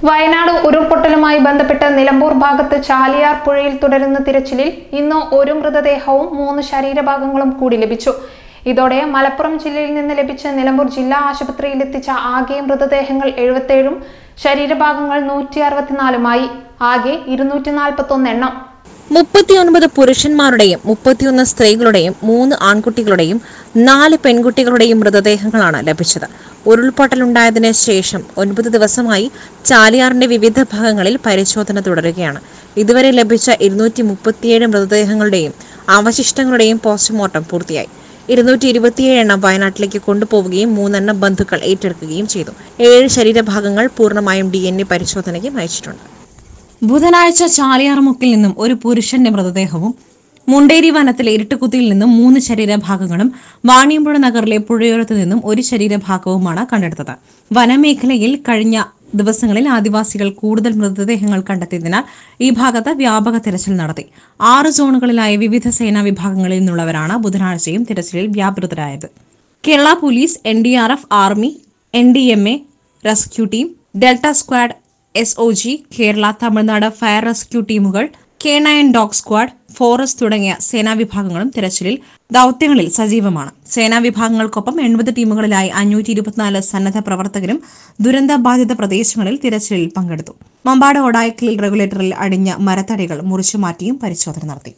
വയനാട് ഉരുൾപൊട്ടലുമായി ബന്ധപ്പെട്ട് നിലമ്പൂർ ഭാഗത്ത് ചാലിയാർ പുഴയിൽ തുടരുന്ന തിരച്ചിലിൽ ഇന്ന് ഒരു മൃതദേഹവും മൂന്ന് ശരീരഭാഗങ്ങളും കൂടി ലഭിച്ചു ഇതോടെ മലപ്പുറം ജില്ലയിൽ നിന്ന് ലഭിച്ച നിലമ്പൂർ ജില്ലാ ആശുപത്രിയിൽ എത്തിച്ച ആകെ മൃതദേഹങ്ങൾ എഴുപത്തേഴും ശരീരഭാഗങ്ങൾ നൂറ്റി അറുപത്തിനാലുമായി ആകെ ഇരുന്നൂറ്റി നാൽപ്പത്തൊന്ന് എണ്ണം മുപ്പത്തിയൊൻപത് പുരുഷന്മാരുടെയും മുപ്പത്തിയൊന്ന് സ്ത്രീകളുടെയും മൂന്ന് ആൺകുട്ടികളുടെയും നാല് പെൺകുട്ടികളുടെയും മൃതദേഹങ്ങളാണ് ലഭിച്ചത് ഉരുൾപൊട്ടലുണ്ടായതിനു ശേഷം ഒൻപത് ദിവസമായി ചാലിയാറിന്റെ വിവിധ ഭാഗങ്ങളിൽ പരിശോധന തുടരുകയാണ് ഇതുവരെ ലഭിച്ച ഇരുന്നൂറ്റി മുപ്പത്തിയേഴ് മൃതദേഹങ്ങളുടെയും അവശിഷ്ടങ്ങളുടെയും പോസ്റ്റ്മോർട്ടം പൂർത്തിയായി ഇരുന്നൂറ്റി ഇരുപത്തിയേഴ് എണ്ണം വയനാട്ടിലേക്ക് കൊണ്ടുപോവുകയും മൂന്നെണ്ണം ബന്ധുക്കൾ ഏറ്റെടുക്കുകയും ചെയ്തു ഏഴ് ശരീരഭാഗങ്ങൾ പൂർണ്ണമായും ഡി എൻ എ പരിശോധനയ്ക്ക് അയച്ചിട്ടുണ്ട് ബുധനാഴ്ച ചാലിയാർമുക്കിൽ നിന്നും ഒരു പുരുഷന്റെ മൃതദേഹവും മുണ്ടേരി വനത്തിലെ ഇരുട്ടുകുത്തിയിൽ നിന്നും മൂന്ന് ശരീരഭാഗങ്ങളും വാണിയമ്പുഴ നഗറിലെ പുഴയോരത്ത് നിന്നും ഒരു ശരീരഭാഗവുമാണ് കണ്ടെടുത്തത് വനമേഖലയിൽ കഴിഞ്ഞ ദിവസങ്ങളിൽ ആദിവാസികൾ കൂടുതൽ മൃതദേഹങ്ങൾ കണ്ടെത്തിയതിനാൽ ഈ ഭാഗത്ത് വ്യാപക തിരച്ചിൽ നടത്തി ആറ് സോണുകളിലായി വിവിധ സേനാ വിഭാഗങ്ങളിൽ നിന്നുള്ളവരാണ് ബുധനാഴ്ചയും തിരച്ചിലിൽ വ്യാപൃതരായത് Kerala police N D R F army N D M A rescue team delta squad S O G Kerala Tamil Nadu fire rescue ടീമുകൾ K nine dog squad forest തുടങ്ങിയ സേനാ വിഭാഗങ്ങളും തിരച്ചിലിൽ ദൌത്യങ്ങളിൽ സജീവമാണ് സേനാ വിഭാഗങ്ങൾക്കൊപ്പം എൺപത് ടീമുകളിലായി അഞ്ഞൂറ്റി ഇരുപത്തിനാല് സന്നദ്ധ പ്രവർത്തകരും ദുരന്ത ബാധിത പ്രദേശങ്ങളിൽ തിരച്ചിലിൽ പങ്കെടുത്തു മമ്പാട് ഒഡായ്ക്കൽ റെഗുലേറ്ററിൽ അടിഞ്ഞ മരത്തടികൾ മുറിച്ചു മാറ്റിയും പരിശോധന നടത്തി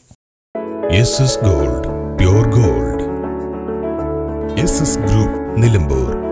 S S gold pure gold S S group Nilambur